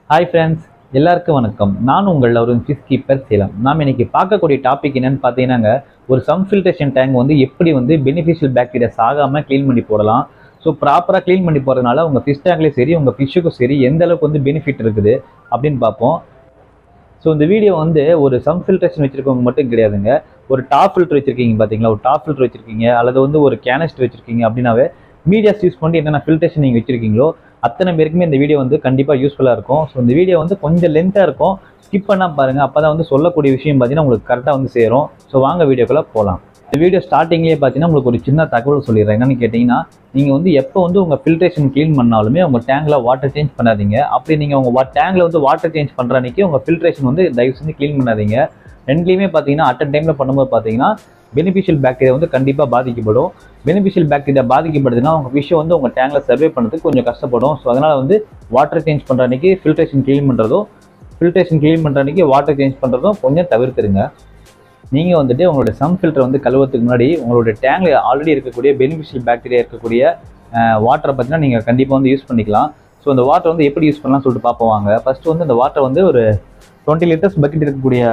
Hi friends எல்லாருக்கும் வணக்கம் நான் உங்கள் ஒரு ஃபிஷ் கீப்பர் சேலம் நாம் இன்னைக்கு பார்க்கக்கூடிய டாபிக் என்னன்னு பார்த்தீங்கன்னாங்க ஒரு சம் ஃபில்ட்ரேஷன் டேங்க் வந்து எப்படி வந்து பெனிஃபிஷியல் பாக்டீரியாஸ் ஆகாமல் க்ளீன் பண்ணி போடலாம் ஸோ ப்ராப்பராக க்ளீன் பண்ணி போகிறதுனால உங்கள் ஃபிஷ் டேங்க்லேயும் சரி உங்கள் ஃபிஷ்ஷுக்கும் சரி எந்த அளவுக்கு வந்து பெனிஃபிட் இருக்குது அப்படின்னு பார்ப்போம் ஸோ இந்த வீடியோ வந்து ஒரு சம் ஃபில்ட்ரேஷன் வச்சிருக்கவங்க மட்டும் கிடையாதுங்க ஒரு டாப் ஃபில்டர் வச்சிருக்கீங்க பார்த்தீங்களா ஒரு டாப் ஃபில்டர் வச்சிருக்கீங்க அல்லது வந்து ஒரு கேனஸ்டர் வச்சிருக்கீங்க அப்படின்னாவே மீடியாஸ் யூஸ் பண்ணி என்னென்ன ஃபில்ட்ரேஷன் நீங்கள் வச்சிருக்கீங்களோ அத்தனை பேருக்குமே இந்த வீடியோ வந்து கண்டிப்பாக யூஸ்ஃபுல்லாக இருக்கும் ஸோ இந்த வீடியோ வந்து கொஞ்சம் லென்த்தாக இருக்கும் ஸ்கிப் பண்ணால் பாருங்கள் அப்போ தான் வந்து சொல்லக்கூடிய விஷயம் பார்த்தீங்கன்னா உங்களுக்கு கரெக்டாக வந்து சேரும் ஸோ வாங்க வீடியோக்குள்ளே போகலாம் இந்த வீடியோ ஸ்டார்டிங்லேயே பார்த்தீங்கன்னா உங்களுக்கு ஒரு சின்ன தகவல் சொல்லிடுறேன் என்னன்னு கேட்டிங்கன்னா நீங்கள் வந்து எப்போ வந்து உங்கள் ஃபில்ட்ரேஷன் க்ளீன் பண்ணாலுமே உங்கள் டேங்கில் வாட்டர் சேஞ்ச் பண்ணாதீங்க அப்படி நீங்கள் உங்கள் வா டேங்கில் வந்து வாட்டர் சேஞ்ச் பண்ணுற அன்னைக்கு உங்கள் ஃபில்ட்ரேஷன் வந்து தயவு செஞ்சு க்ளீன் பண்ணாதீங்க ரெண்டுலேயுமே பார்த்தீங்கன்னா அட் டைமில் பண்ணும்போது பார்த்தீங்கன்னா பெனிஃபிஷியல் பாக்டீரியா வந்து கண்டிப்பாக பாதிக்கப்படும் பெனிஃபிஷியல் பாக்டீரியா பாதிக்கப்படுதுன்னா உங்கள் ஃபிஷ்ஷை வந்து உங்கள் டேங்கில் சர்வே பண்ணுறதுக்கு கொஞ்சம் கஷ்டப்படும் ஸோ அதனால் வந்து வாட்டர் சேஞ்ச் பண்ணுற அன்னைக்கு ஃபில்ட்ரேஷன் க்ளீன் பண்ணுறதும் ஃபில்ட்ரேஷன் க்ளீன் பண்ணுற அன்னைக்கு வாட்டர் சேஞ்ச் பண்ணுறதும் கொஞ்சம் தவிர்த்துருங்க நீங்கள் வந்துட்டு உங்களோட சம் ஃபில்டர் வந்து கழுவுறதுக்கு முன்னாடி உங்களோட டேங்கில் ஆல்ரெடி இருக்கக்கூடிய பெனிஃபிஷியல் பாக்டீரியா இருக்கக்கூடிய வாட்டரை பார்த்தீங்கன்னா நீங்கள் கண்டிப்பாக வந்து யூஸ் பண்ணிக்கலாம் ஸோ அந்த வாட்டர் வந்து எப்படி யூஸ் பண்ணலாம்னு சொல்லிட்டு பார்ப்போம் வாங்க ஃபஸ்ட்டு வந்து இந்த வாட்டர் வந்து ஒரு டுவெண்ட்டி லிட்டர்ஸ் பக்கெட் இருக்கக்கூடிய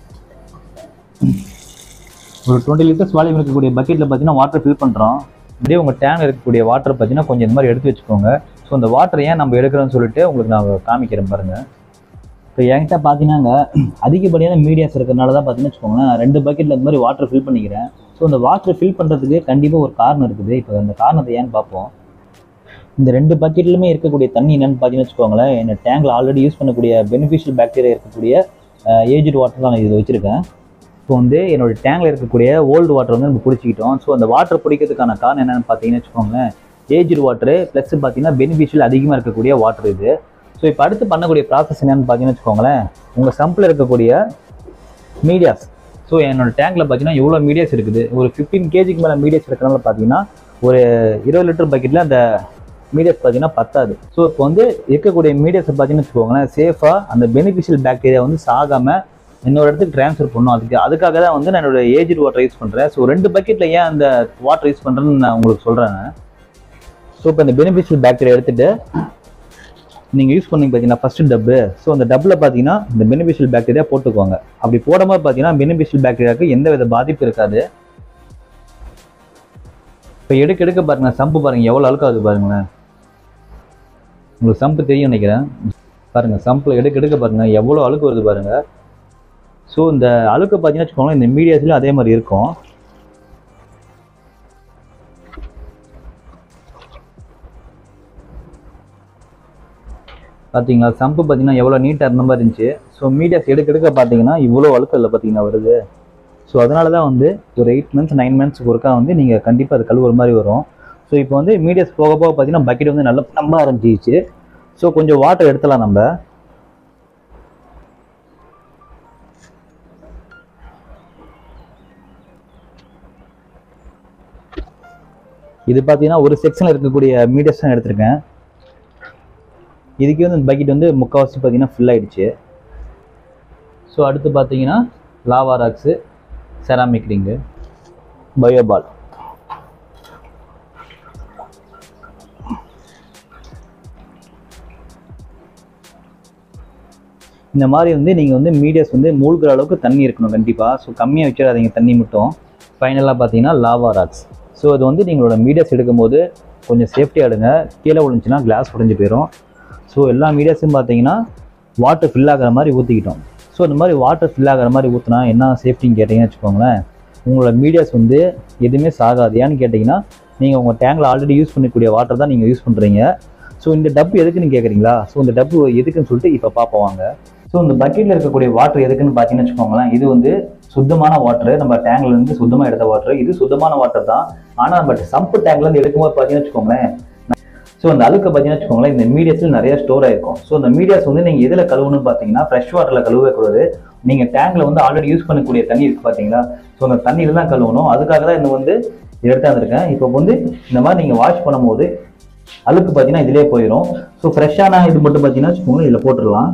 ஒரு டுவெண்ட்டி லிட்டர்ஸ் வால்யூம் இருக்கக்கூடிய பக்கெட்டில் பார்த்தீங்கன்னா வாட்டர் ஃபில் பண்ணுறோம் அப்படியே உங்கள் டேங்க் இருக்கக்கூடிய வாட்டர் பார்த்தீங்கன்னா கொஞ்சம் இந்த மாதிரி எடுத்து வச்சுக்கோங்க ஸோ அந்த வாட்டர் ஏன் நம்ம எடுக்கிறோம்னு சொல்லிட்டு உங்களுக்கு நான் காமிக்கிறேன் பாருங்கள் இப்போ என்கிட்ட பார்த்தீங்கன்னா அதிகப்படியான மீடியாஸ் இருக்கிறனால தான் பார்த்தீங்கன்னா வச்சுக்கோங்களேன் ரெண்டு பக்கெட்டில் இந்த மாதிரி வாட்டர் ஃபில் பண்ணிக்கிறேன் ஸோ அந்த வாட்டர் ஃபில் பண்ணுறதுக்கு கண்டிப்பாக ஒரு காரணம் இருக்குது இப்போ அந்த காரணத்தை ஏன்னு பார்ப்போம் இந்த ரெண்டு பக்கெட்லையுமே இருக்கக்கூடிய தண்ணி என்னன்னு பார்த்தீங்கன்னு வச்சுக்கோங்களேன் என்ன டேங்கில் ஆல்ரெடி யூஸ் பண்ணக்கூடிய பெனிஃபிஷியல் பாக்டீரியா இருக்கக்கூடிய ஏஜ்டு வாட்டர் தான் நான் இதில் வச்சுருக்கேன் இப்போ வந்து என்னோட டேங்கில் இருக்கக்கூடிய ஓல்டு வாட்டர் வந்து நம்ம பிடிச்சிக்கிட்டோம் ஸோ அந்த வாட்டர் பிடிக்கிறதுக்கான காரணம் என்னென்னு பார்த்தீங்கன்னு வச்சுக்கோங்களேன் ஏஜ்டு வாட்டரு ப்ளஸ் பார்த்தீங்கன்னா பெனிஃபிஷியல் அதிகமாக இருக்கக்கூடிய வாட்டர் இது ஸோ இப்போ அடுத்து பண்ணக்கூடிய ப்ராசஸ் என்னென்னு பார்த்தீங்கன்னு வச்சுக்கோங்களேன் உங்கள் சம்பில் இருக்கக்கூடிய மீடியாஸ் ஸோ என்னோட டேங்கில் பார்த்தீங்கன்னா எவ்வளோ மீடியாஸ் இருக்குது ஒரு ஃபிஃப்டீன் கேஜிக்கு மேலே மீடியாஸ் இருக்கிறனால பார்த்தீங்கன்னா ஒரு இருபது லிட்டர் பக்கெட்டில் அந்த மீடியாஸ் பார்த்தீங்கன்னா பத்தாது ஸோ இப்போ வந்து இருக்கக்கூடிய மீடியாஸை பார்த்தீங்கன்னு வச்சுக்கோங்களேன் சேஃபாக அந்த பெனிஃபிஷியல் பாக்டீரியா வந்து சாகாமல் இன்னொரு இடத்துக்கு ட்ரான்ஸ்ஃபர் பண்ணணும் அதுக்கு அதுக்காக தான் வந்து நான் என்னோட ஏஜ்டு வாட்டர் யூஸ் பண்ணுறேன் ஸோ ரெண்டு பக்கெட்டில் ஏன் அந்த வாட்டர் யூஸ் பண்ணுறேன்னு நான் உங்களுக்கு சொல்கிறேன் ஸோ இப்போ இந்த பெனிஃபிஷியல் பாக்டீரியா எடுத்துகிட்டு நீங்கள் யூஸ் பண்ணீங்க பார்த்தீங்கன்னா ஃபஸ்ட்டு டப்பு ஸோ அந்த டப்பில் பார்த்தீங்கன்னா இந்த பெனிஃபிஷியல் பாக்டீரியா போட்டுக்கோங்க அப்படி போடும்போது பார்த்தீங்கன்னா பெனிஃபிஷியல் பாக்டீரியாவுக்கு எந்த வித பாதிப்பு இருக்காது இப்போ எடுக்க எடுக்க பாருங்க சம்பு பாருங்க எவ்வளோ அழுக்காது பாருங்களேன் உங்களுக்கு சம்பு தெரியும் நினைக்கிறேன் பாருங்க சம்பில் எடுக்க எடுக்க பாருங்க எவ்வளோ அழுக்கு வருது பாருங்க ஸோ இந்த அழுக்கு பார்த்தீங்கன்னா வச்சுக்கோங்களேன் இந்த மீடியாஸ்லையும் அதே மாதிரி இருக்கும் பார்த்தீங்களா சம்பு பார்த்தீங்கன்னா எவ்வளோ நீட்டாக இருந்த மாதிரி இருந்துச்சு ஸோ மீடியாஸ் எடுக்க எடுக்க பார்த்தீங்கன்னா இவ்வளோ அழுக்கு இல்லை பார்த்தீங்கன்னா வருது ஸோ அதனால தான் வந்து ஒரு எயிட் மந்த்ஸ் நைன் மந்த்ஸ்க்கு ஒருக்கா வந்து நீங்கள் கண்டிப்பாக அது கழுவுற மாதிரி வரும் ஸோ இப்போ வந்து மீடியாஸ் போக போக பார்த்தீங்கன்னா பக்கெட் வந்து நல்லா நம்ப ஆரம்பிச்சிச்சு ஸோ கொஞ்சம் வாட்டர் எடுத்துலாம் நம்ம இது பார்த்தீங்கன்னா ஒரு செக்ஷனில் இருக்கக்கூடிய மீடியாஸ் தான் எடுத்திருக்கேன் இதுக்கே வந்து இந்த பக்கெட் வந்து முக்கால்வாசி பார்த்தீங்கன்னா ஃபில் ஆயிடுச்சு ஸோ அடுத்து பார்த்தீங்கன்னா lava rocks ceramic ring bioball இந்த மாதிரி வந்து நீங்கள் வந்து மீடியாஸ் வந்து மூழ்கிற அளவுக்கு தண்ணி இருக்கணும் கண்டிப்பாக ஸோ கம்மியாக வச்சிடாதீங்க தண்ணி மட்டும் ஃபைனலாக பார்த்தீங்கன்னா லாவா ராக்ஸ் ஸோ அது வந்து நீங்களோட மீடியாஸ் எடுக்கும்போது கொஞ்சம் சேஃப்டியாக எடுங்க கீழே விழுந்துச்சுன்னா கிளாஸ் உடஞ்சி போயிடும் ஸோ எல்லா மீடியாஸும் பார்த்தீங்கன்னா வாட்டர் ஃபில் ஆகிற மாதிரி ஊற்றிக்கிட்டோம் ஸோ இந்த மாதிரி வாட்டர் ஃபில் ஆகிற மாதிரி ஊற்றினா என்ன சேஃப்டின்னு கேட்டிங்கன்னு வச்சுக்கோங்களேன் உங்களோட மீடியாஸ் வந்து எதுவுமே சாகாது ஏன்னு கேட்டிங்கன்னா நீங்கள் உங்கள் டேங்கில் ஆல்ரெடி யூஸ் பண்ணக்கூடிய வாட்டர் தான் நீங்கள் யூஸ் பண்ணுறீங்க ஸோ இந்த டப்பு எதுக்குன்னு கேட்குறீங்களா ஸோ இந்த டப்பு எதுக்குன்னு சொல்லிட்டு இப்போ பார்ப்போம் வாங்க ஸோ இந்த பக்கெட்டில் இருக்கக்கூடிய வாட்டர் எதுக்குன்னு பார்த்தீங்கன்னு வச்சுக்கோங்களேன் இது வந்து சுத்தமான வாட்டர் நம்ம டேங்க்ல இருந்து சுத்தமாக எடுத்த வாட்டர் இது சுத்தமான வாட்டர் தான் ஆனால் நம்ம சம்பு டேங்க்ல இருந்து எடுக்கும்போது பார்த்தீங்கன்னு வச்சுக்கோங்களேன் ஸோ அந்த அழுக்க பார்த்தீங்கன்னு வச்சுக்கோங்களேன் இந்த மீடியாஸில் நிறைய ஸ்டோர் ஆயிருக்கும் ஸோ அந்த மீடியாஸ் வந்து நீங்கள் எதில் கழுவணும்னு பார்த்தீங்கன்னா ஃப்ரெஷ் வாட்டரில் கழுவவே கூடாது நீங்கள் டேங்க்ல வந்து ஆல்ரெடி யூஸ் பண்ணக்கூடிய தண்ணி இருக்கு பார்த்தீங்களா ஸோ அந்த தண்ணியில தான் கழுவணும் அதுக்காக தான் இந்த வந்து எடுத்து வந்திருக்கேன் இப்போ வந்து இந்த மாதிரி நீங்கள் வாஷ் பண்ணும்போது அழுக்கு பார்த்தீங்கன்னா இதிலே போயிடும் ஸோ ஃப்ரெஷ்ஷான இது மட்டும் பார்த்தீங்கன்னா வச்சுக்கோங்க இதில் போட்டுடலாம்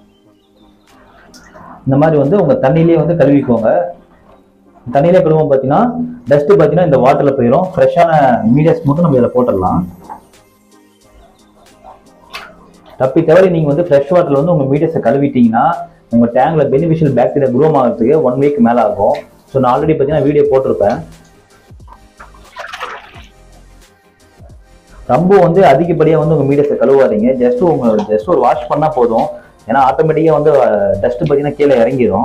இந்த மாதிரி வந்து உங்கள் தண்ணியிலே வந்து கழுவிக்கோங்க தண்ணியிலே கழுவும் பார்த்தீங்கன்னா டஸ்ட்டு பார்த்தீங்கன்னா இந்த வாட்டரில் போயிடும் ஃப்ரெஷ்ஷான மீடியாஸ் மட்டும் நம்ம இதில் போட்டுடலாம் தப்பி தவிர நீங்கள் வந்து ஃப்ரெஷ் வாட்டரில் வந்து உங்கள் மீடியஸை கழுவிட்டீங்கன்னா உங்கள் டேங்கில் பெனிஃபிஷியல் பாக்டீரியா க்ரோம் ஆகிறதுக்கு ஒன் வீக் மேலே ஆகும் ஸோ நான் ஆல்ரெடி பார்த்தீங்கன்னா வீடியோ போட்டிருப்பேன் ரொம்ப வந்து அதிகப்படியாக வந்து உங்கள் மீடியஸை கழுவாதீங்க ஜஸ்ட் உங்கள் ஜஸ்ட் ஒரு வாஷ் பண்ணால் போதும் ஏன்னா ஆட்டோமேட்டிக்காக வந்து டஸ்ட் பார்த்தீங்கன்னா கீழே இறங்கிடும்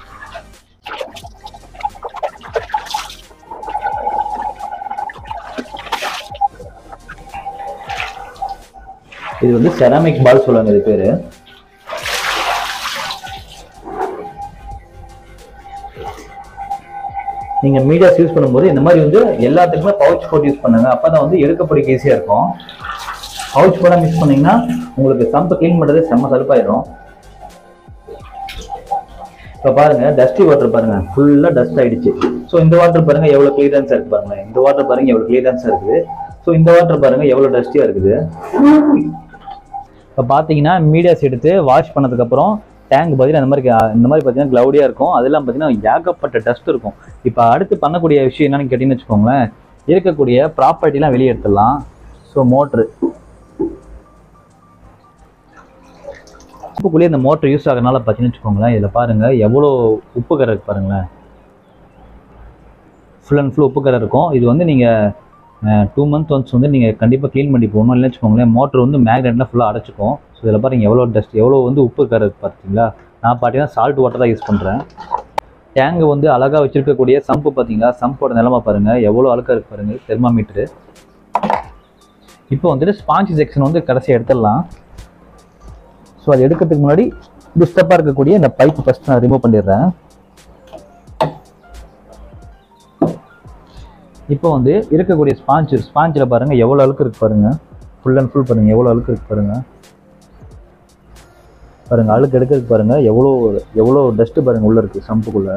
இது வந்து செராமிக் பால் சொல்லுவாங்க இது பேரு நீங்க மீடியாஸ் யூஸ் பண்ணும்போது இந்த மாதிரி வந்து எல்லாத்துக்குமே பவுச் போட்டு யூஸ் பண்ணுங்க அப்பதான் வந்து எடுக்கப்படுக்க ஈஸியா இருக்கும் பவுச் போட மிஸ் பண்ணீங்கன்னா உங்களுக்கு சம்பை க்ளீன் பண்றது செம்ம சலுப்பாயிடும் இப்போ பாருங்க டஸ்டி வாட்டர் பாருங்க ஃபுல்லா டஸ்ட் ஆயிடுச்சு ஸோ இந்த வாட்டர் பாருங்க எவ்வளவு கிளியரன்ஸா இருக்கு பாருங்க இந்த வாட்டர் பாருங்க எவ்வளவு கிளியரன்ஸா இருக்குது ஸோ இந்த வாட்டர் பாருங்க எவ்வளவு டஸ்டியா இருக்குது இப்போ பார்த்தீங்கன்னா மீடியாஸ் எடுத்து வாஷ் பண்ணதுக்கப்புறம் டேங்க் பார்த்தீங்கன்னா இந்த மாதிரி அஹ், இந்த மாதிரி பார்த்தீங்கன்னா க்ளவுடியாக இருக்கும் அதெல்லாம் பார்த்தீங்கன்னா ஏகப்பட்ட டஸ்ட் இருக்கும் இப்போ அடுத்து பண்ணக்கூடிய விஷயம் என்னன்னு கேட்டிங்கன்னு வச்சுக்கோங்களேன் இருக்கக்கூடிய ப்ராப்பர்ட்டிலாம் வெளியே எடுத்துடலாம் ஸோ மோட்ரு உப்புக்குள்ளேயே இந்த மோட்டர் யூஸ் ஆகிறனால பார்த்தீங்கன்னு வச்சுக்கோங்களேன் இதில் பாருங்கள் எவ்வளோ உப்பு கரை இருக்கு பாருங்களேன் ஃபுல் அண்ட் ஃபுல் உப்பு கரை இருக்கும் இது வந்து நீங்கள் டூ மந்த் ஒன்ஸ் வந்து நீங்கள் கண்டிப்பாக க்ளீன் பண்ணி போகணும் இல்லைன்னு வச்சுக்கோங்களேன் மோட்டர் வந்து மேக்னெட்லாம் ஃபுல்லாக அடைச்சிக்கும் ஸோ இதில் பாருங்க எவ்வளோ டஸ்ட் எவ்வளோ வந்து உப்பு கரை இருக்கு பார்த்தீங்களா நான் பார்த்தீங்கன்னா சால்ட் வாட்டர் தான் யூஸ் பண்ணுறேன் டேங்கு வந்து அழகாக வச்சிருக்கக்கூடிய சம்பு பார்த்தீங்களா சம்போட நிலமை பாருங்கள் எவ்வளோ அழுக்காக இருக்கு பாருங்க தெர்மாமீட்டரு இப்போ வந்துட்டு ஸ்பாஞ்ச் செக்ஷன் வந்து கடைசியாக எடுத்துடலாம் ஸோ அது எடுக்கிறதுக்கு முன்னாடி டிஸ்டர்பாக இருக்கக்கூடிய இந்த பைப் ஃபஸ்ட் நான் ரிமூவ் பண்ணிடுறேன் இப்போ வந்து இருக்கக்கூடிய ஸ்பாஞ்ச் ஸ்பாஞ்சில் பாருங்க எவ்வளோ அழுக்கு இருக்கு பாருங்க ஃபுல் அண்ட் ஃபுல் பாருங்க எவ்வளோ அழுக்கு இருக்கு பாருங்க பாருங்க அழுக்கு எடுக்கிறதுக்கு பாருங்க எவ்வளோ எவ்வளோ டஸ்ட் பாருங்க உள்ள இருக்கு சம்புக்குள்ள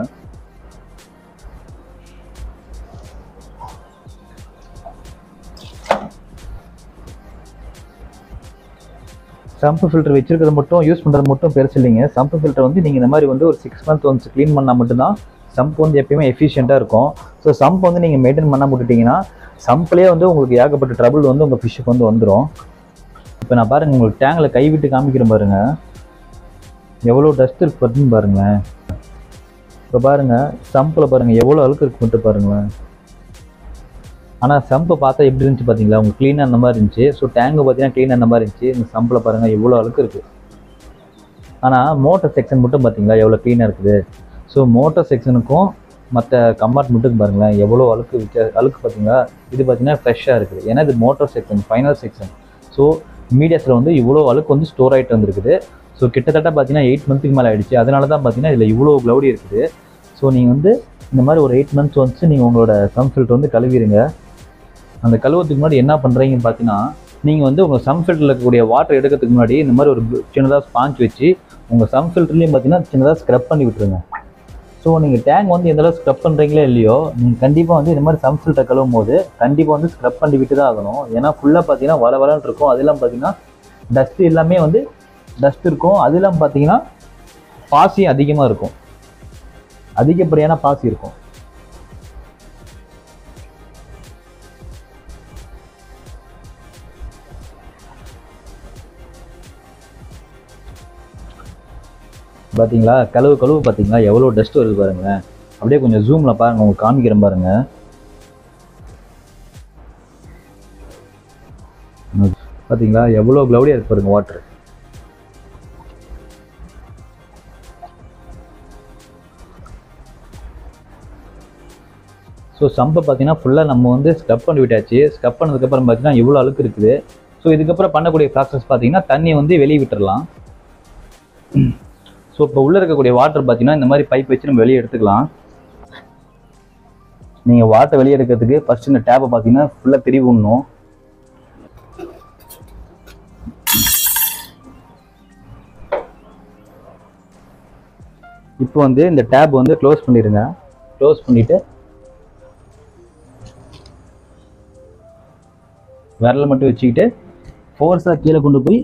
சம்பு ஃபில்டர் வச்சிருக்கிறது மட்டும் யூஸ் பண்ணுறது மட்டும் பெருசு இல்லைங்க சம்பு ஃபில்டர் வந்து நீங்கள் இந்த மாதிரி வந்து ஒரு சிக்ஸ் மந்த் ஒன்ஸ் க்ளீன் பண்ணால் மட்டும்தான் சம்ப் வந்து எப்பயுமே எஃபிஷியண்ட்டாக இருக்கும் ஸோ சம்ப் வந்து நீங்கள் மெயின்டைன் பண்ண விட்டுட்டீங்கன்னா சம்ப்லேயே வந்து உங்களுக்கு ஏகப்பட்ட ட்ரபிள் வந்து உங்கள் ஃபிஷ்ஷுக்கு வந்து வந்துடும் இப்போ நான் பாருங்க உங்களுக்கு டேங்கில் கை விட்டு காமிக்கிறேன் பாருங்க எவ்வளோ டஸ்ட் இருக்கு பாருன்னு பாருங்களேன் இப்போ பாருங்க சம்பில் பாருங்க எவ்வளோ அழுக்கு இருக்கு மட்டும் பாருங்களேன் ஆனால் சம்பை பார்த்தா எப்படி இருந்துச்சு பார்த்தீங்களா உங்களுக்கு க்ளீனாக அந்த மாதிரி இருந்துச்சு ஸோ டேங்கு பார்த்தீங்கன்னா க்ளீனாக அந்த மாதிரி இருந்துச்சு இந்த சம்பில் பாருங்கள் எவ்வளோ அழுக்கு இருக்குது ஆனால் மோட்டர் செக்ஷன் மட்டும் பார்த்தீங்களா எவ்வளோ க்ளீனாக இருக்குது ஸோ மோட்டர் செக்ஷனுக்கும் மற்ற கம்பார்ட்மெண்ட்டுக்கு பாருங்களேன் எவ்வளோ அழுக்கு வித்தியா அழுக்கு பார்த்தீங்களா இது பார்த்தீங்கன்னா ஃப்ரெஷ்ஷாக இருக்குது ஏன்னா இது motor section final section so மீடியாஸில் வந்து இவ்வளோ அழுக்கு வந்து ஸ்டோர் ஆகிட்டு வந்திருக்குது ஸோ கிட்டத்தட்ட பார்த்தீங்கன்னா எயிட் மந்த்துக்கு மேலே ஆயிடுச்சு அதனால தான் பார்த்தீங்கன்னா இதில் இவ்வளோ க்ளவுடி இருக்குது ஸோ நீங்கள் வந்து இந்த மாதிரி ஒரு எயிட் மந்த்ஸ் வந்து நீங்கள் உங்களோட சம் ஃபில்டர் வந்து கழுவிடுங்க அந்த கழுவுறதுக்கு முன்னாடி என்ன பண்ணுறீங்கன்னு பார்த்தீங்கன்னா நீங்கள் வந்து உங்கள் சம் ஃபில்டரில் இருக்கக்கூடிய வாட்டர் எடுக்கிறதுக்கு முன்னாடி இந்த மாதிரி ஒரு சின்னதாக ஸ்பாஞ்ச் வச்சு உங்கள் சம் ஃபில்டர்லேயும் பார்த்தீங்கன்னா சின்னதாக ஸ்க்ரப் பண்ணி விட்டுருங்க ஸோ நீங்கள் டேங்க் வந்து எந்த அளவுக்கு ஸ்க்ரப் பண்ணுறீங்களோ இல்லையோ நீங்கள் கண்டிப்பாக வந்து இந்த மாதிரி சம் ஃபில்டர் கழுவும் போது கண்டிப்பாக வந்து ஸ்க்ரப் பண்ணி விட்டு தான் ஆகணும் ஏன்னா ஃபுல்லாக பார்த்தீங்கன்னா வள வளன்னு இருக்கும் அதெல்லாம் பார்த்தீங்கன்னா டஸ்ட் எல்லாமே வந்து டஸ்ட் இருக்கும் அதெல்லாம் பார்த்தீங்கன்னா பாசி அதிகமாக இருக்கும் அதிகப்படியான பாசி இருக்கும் பார்த்தீங்களா கழுவு கழுவு பார்த்தீங்களா எவ்வளோ டஸ்ட் வருது பாருங்களேன் அப்படியே கொஞ்சம் ஜூமில் பாருங்க உங்களுக்கு காமிக்கிறேன் பாருங்க பார்த்தீங்களா எவ்வளோ க்ளவுடியாக இருக்கு பாருங்க வாட்டர் ஸோ சம்பை பார்த்தீங்கன்னா ஃபுல்லாக நம்ம வந்து ஸ்க்ரப் பண்ணி விட்டாச்சு ஸ்க்ரப் பண்ணதுக்கப்புறம் பார்த்தீங்கன்னா இவ்வளோ அழுக்கு இருக்குது ஸோ இதுக்கப்புறம் பண்ணக்கூடிய ப்ராசஸ் பார்த்தீங்கன்னா தண்ணியை வந்து வெளியே விட்டுறலாம் ஸோ இப்போ உள்ளே இருக்கக்கூடிய வாட்டர் பார்த்தீங்கன்னா இந்த மாதிரி பைப் வச்சு நம்ம வெளியே எடுத்துக்கலாம் நீங்கள் வாட்டர் வெளியே எடுக்கிறதுக்கு ஃபர்ஸ்ட் இந்த டேப்பை பார்த்தீங்கன்னா ஃபுல்லாக திரிவு விடணும் இப்போ வந்து இந்த டேப் வந்து க்ளோஸ் பண்ணிடுங்க க்ளோஸ் பண்ணிட்டு விரலை மட்டும் வச்சுக்கிட்டு ஃபோர்ஸாக கீழே கொண்டு போய்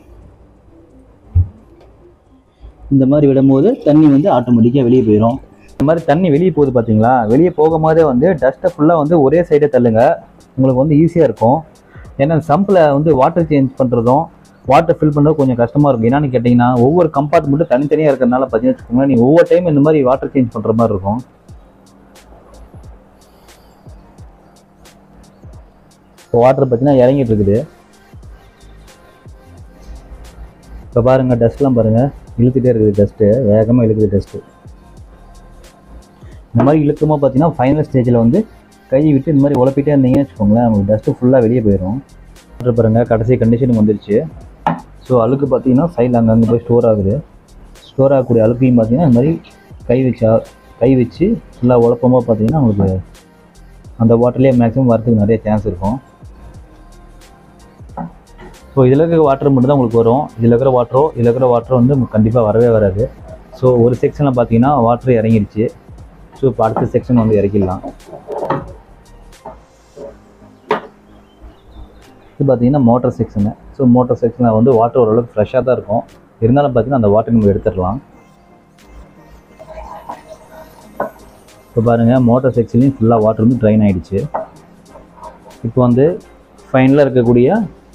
இந்த மாதிரி விடும்போது தண்ணி வந்து ஆட்டோமேட்டிக்காக வெளியே போயிடும் இந்த மாதிரி தண்ணி வெளியே போகுது பார்த்தீங்களா வெளியே போகும்போதே வந்து டஸ்ட்டை ஃபுல்லாக வந்து ஒரே சைடே தள்ளுங்க உங்களுக்கு வந்து ஈஸியாக இருக்கும் ஏன்னா சம்பில் வந்து வாட்டர் சேஞ்ச் பண்ணுறதும் வாட்டர் ஃபில் பண்ணுறது கொஞ்சம் கஷ்டமாக இருக்கும் என்னன்னு கேட்டிங்கன்னா ஒவ்வொரு கம்பார்ட்மெண்ட்டும் தனித்தனியாக இருக்கிறதுனால பார்த்தீங்கன்னா வச்சுக்கோங்களேன் நீங்கள் ஒவ்வொரு டைம் இந்த மாதிரி வாட்டர் சேஞ்ச் பண்ணுற மாதிரி இருக்கும் இப்போ வாட்டர் பார்த்தீங்கன்னா இறங்கிட்டு இருக்குது இப்போ பாருங்க டஸ்ட்லாம் பாருங்க இழுத்துட்டே இருக்குது டஸ்ட்டு வேகமாக இழுக்குது டஸ்ட்டு இந்த மாதிரி இழுக்கமாக பார்த்தீங்கன்னா ஃபைனல் ஸ்டேஜில் வந்து கை விட்டு இந்த மாதிரி உழப்பிட்டே இருந்தீங்கன்னு வச்சுக்கோங்களேன் உங்களுக்கு டஸ்ட்டு ஃபுல்லாக வெளியே போயிடும் வாட்டர் பாருங்க கடைசி கண்டிஷனுக்கு வந்துருச்சு ஸோ அழுக்கு பார்த்தீங்கன்னா சைடில் அங்கங்கே போய் ஸ்டோர் ஆகுது ஸ்டோர் ஆகக்கூடிய அழுக்கையும் பார்த்தீங்கன்னா இந்த மாதிரி கை வச்சா கை வச்சு ஃபுல்லாக உழப்பமாக பார்த்தீங்கன்னா உங்களுக்கு அந்த வாட்டர்லேயே மேக்ஸிமம் வரதுக்கு நிறைய சான்ஸ் இருக்கும் ஸோ இதில் இருக்கிற வாட்டர் மட்டும் தான் உங்களுக்கு வரும் இதில் இருக்கிற வாட்டரோ இதில் இருக்கிற வாட்டரோ வந்து கண்டிப்பாக வரவே வராது ஸோ ஒரு செக்ஷனில் பார்த்தீங்கன்னா வாட்டர் இறங்கிடுச்சு ஸோ இப்போ அடுத்த செக்ஷன் வந்து இறக்கிடலாம் இது பார்த்தீங்கன்னா மோட்டர் செக்ஷனு ஸோ மோட்டர் செக்ஷனில் வந்து வாட்டர் ஓரளவுக்கு ஃப்ரெஷ்ஷாக தான் இருக்கும் இருந்தாலும் பார்த்தீங்கன்னா அந்த வாட்டர் நம்ம எடுத்துடலாம் இப்போ பாருங்கள் மோட்டர் செக்ஷன்லேயும் ஃபுல்லாக வாட்டர் வந்து ட்ரைன் ஆகிடுச்சு இப்போ வந்து ஃபைனலாக இருக்கக்கூடிய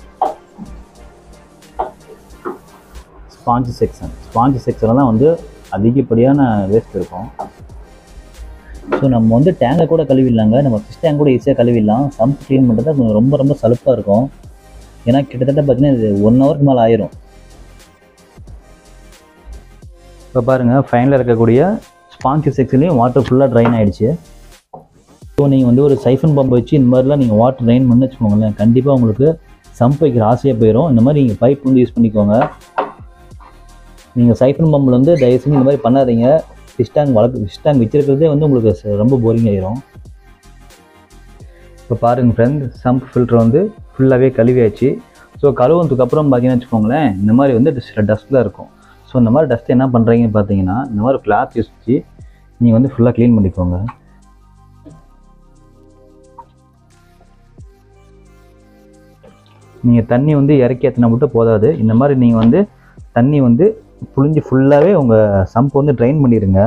ஸ்பாஞ்ச் செக்ஷன் ஸ்பாஞ்ச் செக்ஷனில் தான் வந்து அதிகப்படியான வேஸ்ட் இருக்கும் ஸோ நம்ம வந்து டேங்கை கூட கழுவிடலாங்க நம்ம ஃபிஷ் டேங்க் கூட ஈஸியாக கழுவிடலாம் சம்ப் க்ளீன் பண்ணுறது கொஞ்சம் ரொம்ப ரொம்ப சலுப்பாக இருக்கும் ஏன்னா கிட்டத்தட்ட பார்த்தீங்கன்னா இது ஒன் ஹவருக்கு மேலே ஆயிரும் இப்போ பாருங்கள் ஃபைனலில் இருக்கக்கூடிய ஸ்பாஞ்ச் செக்ஷன்லேயும் வாட்டர் ஃபுல்லாக ட்ரைன் ஆகிடுச்சு ஸோ நீங்கள் வந்து ஒரு சைஃபன் பம்ப் வச்சு இந்த மாதிரிலாம் நீங்கள் வாட்டர் ட்ரைன் பண்ணி வச்சுக்கோங்களேன் கண்டிப்பாக உங்களுக்கு சம்ப் வைக்கிற ஆசையாக போயிடும் இந்த மாதிரி நீங்கள் பைப் வந்து யூஸ் பண்ணிக்கோங்க நீங்கள் சைஃபன் பம்பில் வந்து தயவு செஞ்சு இந்த மாதிரி பண்ணாதீங்க ஃபிஷ் டேங்க் வளர்க்கு ஃபிஷ் டேங்க் வச்சிருக்கிறதே வந்து உங்களுக்கு ச- ரொம்ப போரிங் ஆயிரும் இப்போ பாருங்க ஃப்ரெண்ட் சம்ப் ஃபில்டர் வந்து ஃபுல்லாகவே கழுவியாச்சு ஸோ கழுவுனதுக்கு அப்புறம் பார்த்தீங்கன்னு வச்சுக்கோங்களேன் இந்த மாதிரி வந்து சில டஸ்ட்டில் இருக்கும் ஸோ இந்த மாதிரி டஸ்ட் என்ன பண்ணுறீங்கன்னு பார்த்தீங்கன்னா இந்த மாதிரி கிளாத் யூஸ் வச்சு நீங்கள் வந்து ஃபுல்லாக க்ளீன் பண்ணிக்கோங்க நீங்கள் தண்ணி வந்து இறக்கி ஏற்றினா மட்டும் போதாது இந்த மாதிரி நீங்கள் வந்து தண்ணி வந்து புழிஞ்சு ஃபுல்லாகவே உங்கள் சம்ப் வந்து ட்ரைன் பண்ணிடுங்க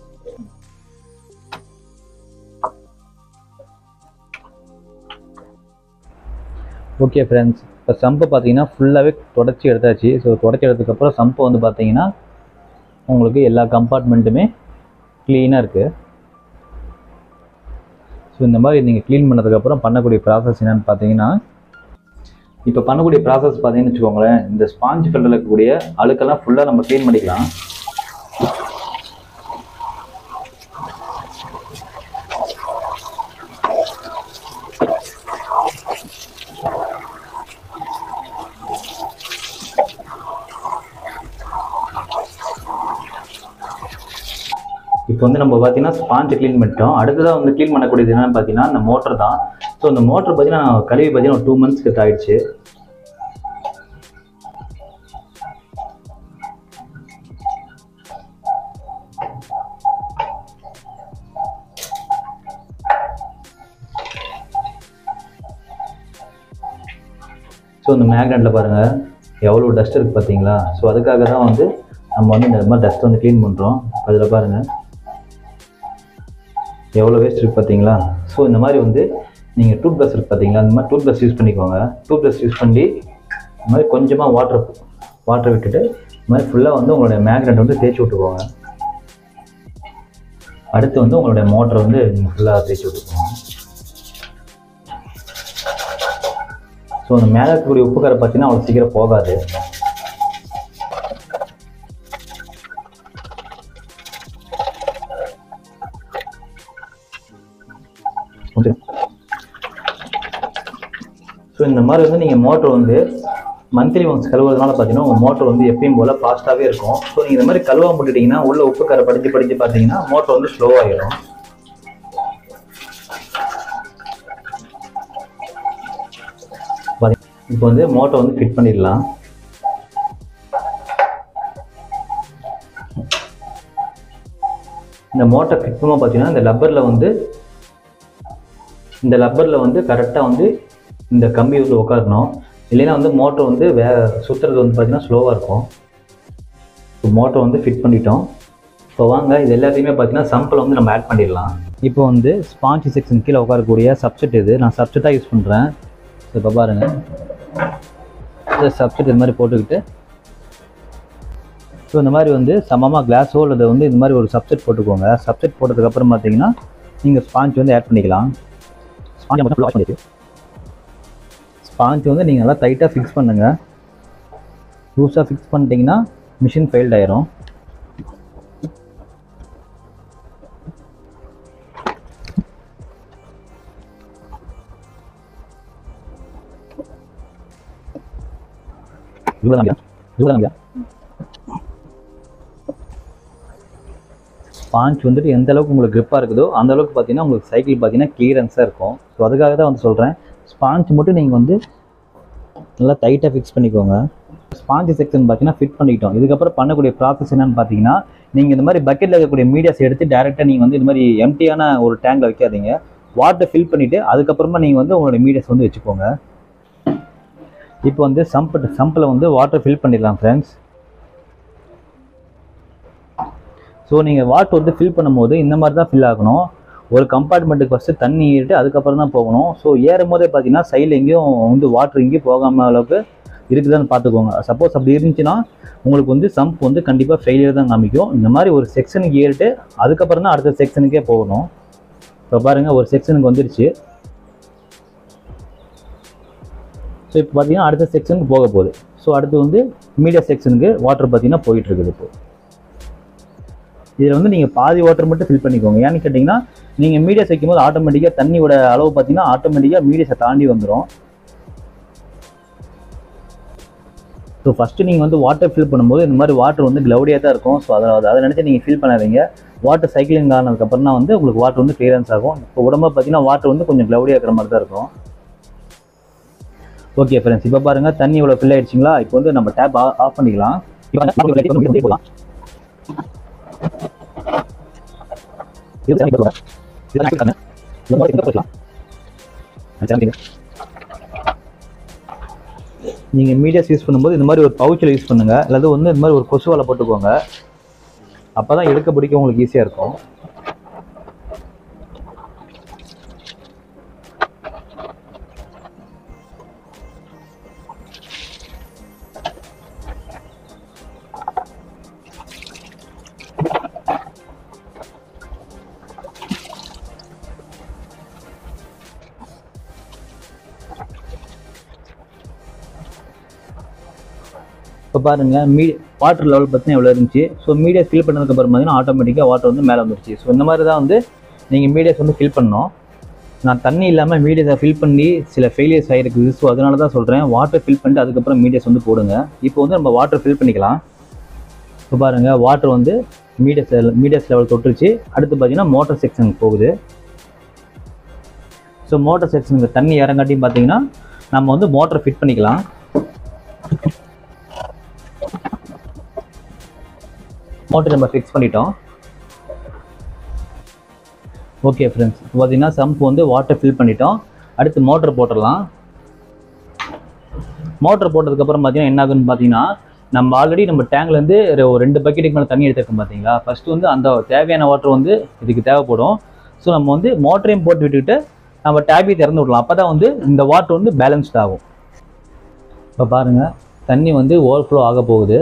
ஓகே ஃப்ரெண்ட்ஸ் இப்போ சம்பை பார்த்தீங்கன்னா ஃபுல்லாகவே தொடச்சி எடுத்தாச்சு ஸோ தொடச்சி எடுத்ததுக்கப்புறம் சம்பை வந்து பார்த்தீங்கன்னா உங்களுக்கு எல்லா கம்பார்ட்மெண்ட்டுமே க்ளீனாக இருக்குது ஸோ இந்த மாதிரி நீங்கள் க்ளீன் பண்ணதுக்கப்புறம் பண்ணக்கூடிய ப்ராசஸ் என்னன்னு பார்த்தீங்கன்னா இப்போ பண்ணக்கூடிய ப்ராசஸ் பார்த்தீங்கன்னு வச்சுக்கோங்களேன் இந்த ஸ்பாஞ்ச் ஃபில்டரில் இருக்கக்கூடிய அழுக்கெல்லாம் ஃபுல்லாக நம்ம க்ளீன் பண்ணிக்கலாம் இப்போ வந்து நம்ம பார்த்தீங்கன்னா ஸ்பாஞ்ச் க்ளீன் பண்ணிட்டோம் அடுத்ததாக வந்து க்ளீன் பண்ணக்கூடியது என்னன்னு பார்த்தீங்கன்னா இந்த மோட்டர் தான் ஸோ இந்த மோட்டர் பார்த்தீங்கன்னா கழுவி பார்த்தீங்கன்னா ஒரு டூ மந்த்ஸ் கிட்ட ஆயிடுச்சு ஸோ இந்த மேக்னெட்டில் பாருங்கள் எவ்வளோ டஸ்ட் இருக்குது பார்த்தீங்களா ஸோ அதுக்காக தான் வந்து நம்ம வந்து இந்த மாதிரி டஸ்ட் வந்து க்ளீன் பண்ணுறோம் அதில் பாருங்கள் எவ்வளோ வேஸ்ட் இருக்குது பார்த்தீங்களா ஸோ இந்த மாதிரி வந்து நீங்கள் டூத் ப்ரஷ் இருக்குது பார்த்தீங்களா இந்த மாதிரி டூத் ப்ரஷ் யூஸ் பண்ணிக்கோங்க டூத் ப்ரஷ் யூஸ் பண்ணி இந்த மாதிரி கொஞ்சமாக வாட்டர் வாட்டர் விட்டுட்டு இந்த மாதிரி ஃபுல்லாக வந்து உங்களுடைய மேக்னெட் வந்து தேய்ச்சி விட்டுக்கோங்க அடுத்து வந்து உங்களுடைய மோட்டர் வந்து நீங்கள் ஃபுல்லாக தேய்ச்சி விட்டுக்கோங்க ஸோ அந்த மேலே இருக்கக்கூடிய உப்பு கரை பார்த்தீங்கன்னா அவ்வளோ சீக்கிரம் போகாது ஓகே ஸோ இந்த மாதிரி வந்து நீங்கள் மோட்டர் வந்து மந்த்லி ஒன்ஸ் கழுவுறதுனால பார்த்தீங்கன்னா உங்கள் மோட்டர் வந்து எப்பயும் போல் ஃபாஸ்ட்டாகவே இருக்கும் ஸோ நீங்கள் இந்த மாதிரி கழுவ போட்டுட்டீங்கன்னா உள்ள உப்பு கரை படித்து படித்து பார்த்தீங்கன்னா மோட்டர் வந்து ஸ்லோ ஆகிடும் இப்போ வந்து மோட்டர் வந்து ஃபிட் பண்ணிடலாம் இந்த மோட்டர் ஃபிட் பண்ணும்போது பார்த்தீங்கன்னா இந்த லப்பரில் வந்து இந்த லப்பரில் வந்து கரெக்டாக வந்து இந்த கம்பி வந்து உட்காரணும் இல்லைன்னா வந்து மோட்டர் வந்து வே சுற்றுறது வந்து பார்த்தீங்கன்னா ஸ்லோவாக இருக்கும் இப்போ மோட்டர் வந்து ஃபிட் பண்ணிட்டோம் இப்போ வாங்க இது எல்லாத்தையுமே பார்த்தீங்கன்னா சம்பில் வந்து நம்ம ஆட் பண்ணிடலாம் இப்போ வந்து ஸ்பாஞ்ச் செக்ஷன் கீழே உட்காரக்கூடிய சப்செட் இது நான் சப்செட்டாக யூஸ் பண்ணுறேன் இப்போ பாருங்கள் இந்த சப்ஸ்டிட் இது மாதிரி போட்டுக்கிட்டு ஸோ இந்த மாதிரி வந்து சமமாக கிளாஸோ அல்லது வந்து இந்த மாதிரி ஒரு சப்செட் போட்டுக்கோங்க சப்செட் போட்டதுக்கப்புறம் பார்த்தீங்கன்னா நீங்கள் ஸ்பாஞ்ச் வந்து ஆட் பண்ணிக்கலாம் ஸ்பாஞ்ச் மட்டும் வாஷ் பண்ணிட்டு ஸ்பாஞ்ச் வந்து நீங்கள் நல்லா டைட்டாக ஃபிக்ஸ் பண்ணுங்கள் லூஸாக ஃபிக்ஸ் பண்ணிட்டீங்கன்னா மிஷின் ஃபெயில்ட் ஆயிரும் இவ்வளோ தான் இவ்வளோ தான் ஸ்பாஞ்ச் வந்துட்டு எந்த அளவுக்கு உங்களுக்கு grip-ஆ இருக்குதோ அந்த அளவுக்கு பார்த்தீங்கன்னா உங்களுக்கு சைக்கிள் பார்த்தீங்கன்னா கிளியரன்ஸாக இருக்கும் ஸோ அதுக்காக தான் வந்து சொல்கிறேன் ஸ்பாஞ்ச் மட்டும் நீங்கள் வந்து நல்லா டைட்டாக ஃபிக்ஸ் பண்ணிக்கோங்க ஸ்பாஞ்ச் செக்ஷன் பார்த்தீங்கன்னா ஃபிட் பண்ணிக்கிட்டோம் இதுக்கப்புறம் பண்ணக்கூடிய ப்ராசஸ் என்னன்னு பார்த்தீங்கன்னா நீங்கள் இந்த மாதிரி பக்கெட்டில் இருக்கக்கூடிய மீடியாஸ் எடுத்து டேரெக்டாக நீங்கள் வந்து இந்த மாதிரி எம்டியான ஒரு டேங்கில் வைக்காதீங்க வாட்டர் ஃபில் பண்ணிவிட்டு அதுக்கப்புறமா நீங்கள் வந்து உங்களோட மீடியாஸ் வந்து வச்சுக்கோங்க இப்போ வந்து சம்ப் சம்பில் வந்து வாட்டர் ஃபில் பண்ணிடலாம் ஃப்ரெண்ட்ஸ் ஸோ நீங்கள் வாட்டர் வந்து ஃபில் பண்ணும்போது இந்த மாதிரி தான் ஃபில் ஆகணும் ஒரு கம்பார்ட்மெண்ட்டுக்கு ஃபஸ்ட்டு தண்ணி ஏறிட்டு அதுக்கப்புறம் தான் போகணும் ஸோ ஏறும் போதே பார்த்தீங்கன்னா சைடில் எங்கேயும் வந்து வாட்டர் எங்கேயும் போகாம அளவுக்கு இருக்குதான்னு பார்த்துக்கோங்க சப்போஸ் அப்படி இருந்துச்சுன்னா உங்களுக்கு வந்து சம்ப் வந்து கண்டிப்பாக ஃபெயிலியர் தான் காமிக்கும் இந்த மாதிரி ஒரு செக்ஷனுக்கு ஏறிட்டு அதுக்கப்புறம் தான் அடுத்த செக்ஷனுக்கே போகணும் இப்போ பாருங்கள் ஒரு செக்ஷனுக்கு வந்துருச்சு ஸோ இப்போ பார்த்தீங்கன்னா அடுத்த செக்ஷனுக்கு போக போகுது ஸோ அடுத்து வந்து மீடியா செக்ஷனுக்கு வாட்டர் பார்த்தீங்கன்னா போயிட்டு இருக்குது இப்போ இதில் வந்து நீங்கள் பாதி வாட்டர் மட்டும் ஃபில் பண்ணிக்கோங்க ஏன்னு கேட்டிங்கன்னா நீங்கள் மீடியாஸ் வைக்கும்போது ஆட்டோமேட்டிக்காக தண்ணியோட அளவு பார்த்தீங்கன்னா ஆட்டோமேட்டிக்காக மீடியாஸை தாண்டி வந்துடும் ஸோ ஃபஸ்ட்டு நீங்கள் வந்து வாட்டர் ஃபில் பண்ணும்போது இந்த மாதிரி வாட்டர் வந்து க்ளவுடியாக தான் இருக்கும் ஸோ அதை அதை நினச்சி நீங்கள் ஃபில் பண்ணாதீங்க வாட்டர் சைக்கிளிங் ஆனதுக்கப்புறம் தான் வந்து உங்களுக்கு வாட்டர் வந்து கிளியரன்ஸ் ஆகும் இப்போ உடம்பு பார்த்தீங்கன்னா வாட்டர் வந்து கொஞ்சம் க்ளவுடியாக இருக்கிற மாதிரி தான் இருக்கும் ஓகே ஃப்ரெண்ட்ஸ் இப்போ பாருங்கள் தண்ணி இவ்வளோ ஃபில் ஆயிடுச்சுங்களா இப்போ வந்து நம்ம டேப் ஆஃப் பண்ணிக்கலாம் இப்போ வந்து water light வந்து முடிய போகலாம் இது தண்ணி போடுவா. இது தண்ணி போடுங்க. இது மாதிரி இங்க போட்டுக்கலாம். அது தண்ணி. நீங்க மீடியாஸ் யூஸ் பண்ணும்போது இந்த மாதிரி ஒரு பவுச்சில் யூஸ் பண்ணுங்க அல்லது வந்து இந்த மாதிரி ஒரு கொசு வலை போட்டுக்கோங்க அப்பதான் எடுக்க பிடிக்க உங்களுக்கு ஈஸியா இருக்கும் இப்போ பாருங்க மீ வாட்டர் லெவல் பார்த்தீங்கன்னா எவ்வளோ இருந்துச்சு ஸோ மீடியாஸ் ஃபில் பண்ணதுக்கு அப்புறம் பார்த்தீங்கன்னா ஆட்டோமேட்டிக்காக வாட்டர் வந்து மேலே வந்துருச்சு ஸோ இந்த மாதிரி தான் வந்து நீங்கள் மீடியாஸ் வந்து ஃபில் பண்ணணும் நான் தண்ணி இல்லாமல் மீடியாஸை ஃபில் பண்ணி சில ஃபெயிலியர்ஸ் ஆகிருக்குது ஸோ அதனால தான் சொல்கிறேன் வாட்டர் ஃபில் பண்ணிட்டு அதுக்கப்புறம் மீடியாஸ் வந்து போடுங்க இப்போ வந்து நம்ம வாட்டர் ஃபில் பண்ணிக்கலாம் இப்போ பாருங்கள் வாட்டர் வந்து மீடியஸ் மீடியஸ் லெவல் தொட்டுருச்சு அடுத்து பார்த்தீங்கன்னா மோட்டர் செக்ஷனுக்கு போகுது ஸோ மோட்டர் செக்ஷனுக்கு தண்ணி இறங்காட்டியும் பார்த்தீங்கன்னா நம்ம வந்து மோட்டர் ஃபிட் பண்ணிக்கலாம் மோட்டர் நம்ம ஃபிக்ஸ் பண்ணிட்டோம் ஓகே ஃப்ரெண்ட்ஸ் இப்போ பார்த்தீங்கன்னா சம்ப் வந்து வாட்டர் ஃபில் பண்ணிட்டோம் அடுத்து மோட்டர் போட்டுடலாம் மோட்டர் போட்டதுக்கப்புறம் பார்த்தீங்கன்னா என்ன ஆகுன்னு பார்த்தீங்கன்னா நம்ம ஆல்ரெடி நம்ம டேங்க்லேருந்து ஒரு ரெண்டு பக்கெட்டுக்கு மேலே தண்ணி எடுத்துருக்கோம் பார்த்தீங்களா ஃபஸ்ட்டு வந்து அந்த தேவையான வாட்டர் வந்து இதுக்கு தேவைப்படும் ஸோ நம்ம வந்து மோட்டரையும் போட்டு விட்டுக்கிட்டு நம்ம டேப்பையும் திறந்து விடலாம் அப்போ தான் வந்து இந்த வாட்டர் வந்து பேலன்ஸ்ட் ஆகும் இப்போ பாருங்கள் தண்ணி வந்து ஓவர்ஃப்ளோ ஆக போகுது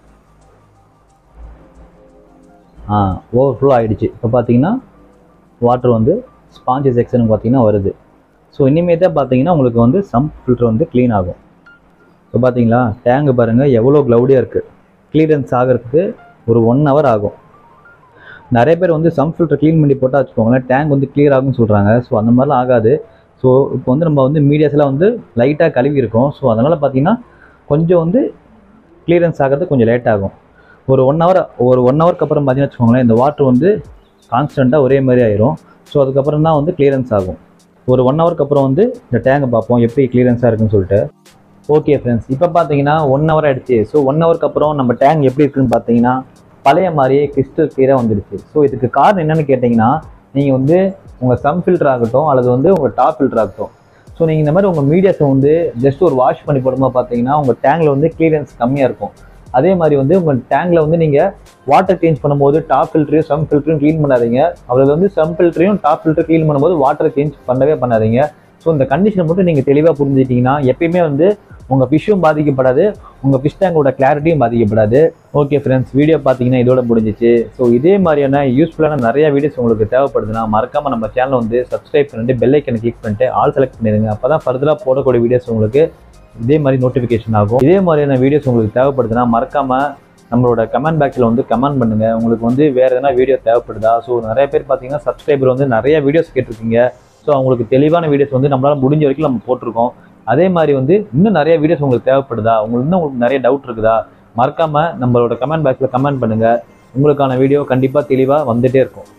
ஆ ஓவர்ஃப்ளோ ஆகிடுச்சு இப்போ பார்த்தீங்கன்னா வாட்டர் வந்து ஸ்பாஞ்சு செக்ஷனுக்கு பார்த்தீங்கன்னா வருது ஸோ இனிமே தான் பார்த்தீங்கன்னா உங்களுக்கு வந்து சம்ப் ஃபில்டர் வந்து க்ளீன் ஆகும் இப்போ பார்த்தீங்களா டேங்கு பாருங்கள் எவ்வளோ க்ளவுடியாக இருக்குது க்ளீரன்ஸ் ஆகிறதுக்கு ஒரு ஒன் ஹவர் ஆகும் நிறைய பேர் வந்து சம் ஃபில்டர் க்ளீன் பண்ணி போட்டால் வச்சுக்கோங்களேன் டேங்க் வந்து clear ஆகும்னு சொல்கிறாங்க ஸோ அந்த மாதிரிலாம் ஆகாது ஸோ இப்போ வந்து நம்ம வந்து மீடியாஸ்லாம் வந்து லைட்டாக கழுவி இருக்கோம் ஸோ அதனால் பார்த்தீங்கன்னா கொஞ்சம் வந்து க்ளியரன்ஸ் ஆகிறது கொஞ்சம் லேட் ஆகும் ஒரு ஒன் ஹவர் ஒரு ஒன் ஹவருக்கு அப்புறம் பார்த்தீங்கன்னா வச்சுக்கோங்களேன் இந்த வாட்டர் வந்து கான்ஸ்டண்ட்டாக ஒரே மாதிரி ஆயிரும் ஸோ அதுக்கப்புறம் தான் வந்து கிளியரன்ஸ் ஆகும் ஒரு ஒன் ஹவருக்கு அப்புறம் வந்து இந்த டேங்கை பார்ப்போம் எப்படி கிளியரன்ஸாக இருக்குன்னு சொல்லிட்டு ஓகே ஃப்ரெண்ட்ஸ் இப்போ பார்த்தீங்கன்னா ஒன் ஹவர் ஆயிடுச்சு ஸோ ஒன் ஹவருக்கு அப்புறம் நம்ம டேங்க் எப்படி இருக்குன்னு பார்த்தீங்கன்னா பழைய மாதிரியே கிறிஸ்டல் கிளியராக வந்துடுச்சு ஸோ இதுக்கு காரணம் என்னன்னு கேட்டிங்கன்னா நீங்கள் வந்து உங்கள் சம் ஃபில்டர் ஆகட்டும் அல்லது வந்து உங்கள் டாப் ஃபில்டர் ஆகட்டும் ஸோ நீங்கள் இந்த மாதிரி உங்கள் மீடியாஸை வந்து ஜஸ்ட் ஒரு வாஷ் பண்ணி போடும்போது பார்த்தீங்கன்னா உங்கள் டேங்கில் வந்து கிளியரன்ஸ் கம்மியாக இருக்கும் அதே மாதிரி வந்து உங்கள் டேங்கில் வந்து நீங்கள் வாட்டர் சேஞ்ச் பண்ணும்போது டாப் ஃபில்டரையும் சம் ஃபில்டரையும் க்ளீன் பண்ணாதீங்க அதில் வந்து சம் ஃபில்டரையும் டாப் ஃபில்டர் க்ளீன் பண்ணும்போது வாட்டரை சேஞ்ச் பண்ணவே பண்ணாதீங்க ஸோ இந்த கண்டிஷனை மட்டும் நீங்கள் தெளிவாக புரிஞ்சுக்கிட்டீங்கன்னா எப்பயுமே வந்து உங்கள் ஃபிஷ்ஷும் பாதிக்கப்படாது உங்கள் ஃபிஷ் டேங்கோட கிளாரிட்டியும் பாதிக்கப்படாது ஓகே ஃப்ரெண்ட்ஸ் வீடியோ பார்த்தீங்கன்னா இதோட முடிஞ்சிச்சு ஸோ இதே மாதிரியான யூஸ்ஃபுல்லான நிறைய வீடியோஸ் உங்களுக்கு தேவைப்படுதுன்னா மறக்காமல் நம்ம சேனலை வந்து சப்ஸ்கிரைப் பண்ணிட்டு பெல் ஐக்கனை கிளிக் பண்ணிட்டு ஆல் செலக்ட் பண்ணிடுங்க அப்போ தான் ஃபர்தராக போடக்கூடிய வீடியோஸ் உங்களுக்கு இதே மாதிரி நோட்டிஃபிகேஷன் ஆகும் இதே மாதிரியான வீடியோஸ் உங்களுக்கு தேவைப்படுதுன்னா மறக்காமல் நம்மளோட கமெண்ட் பாக்ஸில் வந்து கமெண்ட் பண்ணுங்கள் உங்களுக்கு வந்து வேறு எதனா வீடியோ தேவைப்படுதா ஸோ நிறைய பேர் பார்த்தீங்கன்னா சப்ஸ்கிரைபர் வந்து நிறைய வீடியோஸ் கேட்டிருக்கீங்க ஸோ அவங்களுக்கு தெளிவான வீடியோஸ் வந்து நம்மளால் முடிஞ்ச வரைக்கும் நம்ம போட்டிருக்கோம் அதே மாதிரி வந்து இன்னும் நிறைய வீடியோஸ் உங்களுக்கு தேவைப்படுதா உங்களுக்கு இன்னும் உங்களுக்கு நிறைய டவுட் இருக்குதா மறக்காமல் நம்மளோட கமெண்ட் பாக்ஸில் கமெண்ட் பண்ணுங்கள் உங்களுக்கான வீடியோ கண்டிப்பாக தெளிவாக வந்துகிட்டே இருக்கும்